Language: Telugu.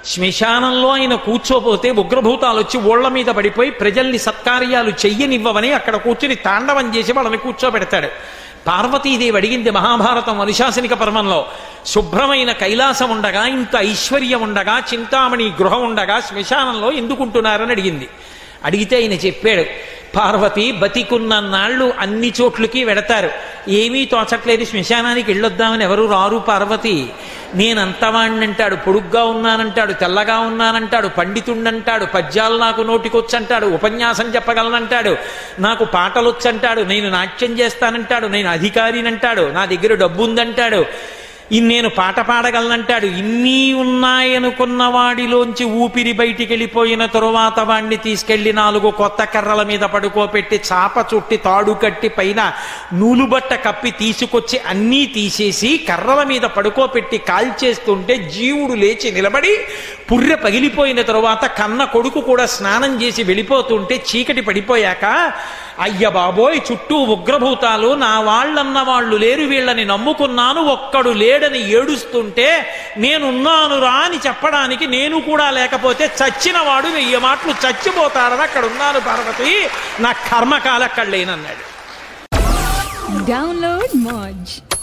శ్మశానంలో ఆయన కూర్చోపోతే ఉగ్రభూతాలు వచ్చి ఓళ్ల మీద పడిపోయి ప్రజల్ని సత్కార్యాలు చెయ్యనివ్వవని అక్కడ కూర్చుని తాండవం చేసి వాళ్ళని కూర్చోబెడతాడు పార్వతీదేవి అడిగింది మహాభారతం అనుశాసనిక పర్వంలో శుభ్రమైన కైలాసం ఉండగా ఇంత ఐశ్వర్యం ఉండగా చింతామణి గృహం ఉండగా శ్మశానంలో ఎందుకుంటున్నారని అడిగింది అడిగితే ఆయన చెప్పాడు పార్వతి బతికున్న నాళ్ళు అన్ని చోట్లకి వెడతారు ఏమీ తోచట్లేదు శ్మశానానికి వెళ్ళొద్దామని ఎవరు రారు పార్వతి నేనంతవాణ్ణంటాడు పొడుగ్గా ఉన్నానంటాడు తెల్లగా ఉన్నానంటాడు పండితుండంటాడు పద్యాలు నాకు నోటికొచ్చంటాడు ఉపన్యాసం చెప్పగలనంటాడు నాకు పాటలొచ్చంటాడు నేను నాట్యం చేస్తానంటాడు నేను అధికారినంటాడు నా దగ్గర డబ్బు ఉందంటాడు ఇన్ని నేను పాట పాడగలనంటాడు ఇన్ని ఉన్నాయనుకున్న వాడిలోంచి ఊపిరి బయటికి వెళ్ళిపోయిన తరువాత వాణ్ణి తీసుకెళ్లి నాలుగు కొత్త కర్రల మీద పడుకోపెట్టి చాప చుట్టి తాడు కట్టి పైన నూలుబట్ట కప్పి తీసుకొచ్చి అన్నీ తీసేసి కర్రల మీద పడుకోపెట్టి కాల్చేస్తుంటే జీవుడు లేచి నిలబడి పుర్రె పగిలిపోయిన తరువాత కన్న కొడుకు కూడా స్నానం చేసి వెళ్ళిపోతుంటే చీకటి పడిపోయాక అయ్య బాబోయ్ చుట్టూ ఉగ్రభూతాలు నా వాళ్ళన్న వాళ్ళు లేరు వీళ్ళని నమ్ముకున్నాను ఒక్కడు లేడని ఏడుస్తుంటే నేనున్నాను రా అని చెప్పడానికి నేను కూడా లేకపోతే చచ్చిన వాడు వెయ్యి మాటలు చచ్చిపోతాడని అక్కడ ఉన్నాను పార్వతి నా కర్మకాల అక్కడ లేనన్నాడు Download Moj.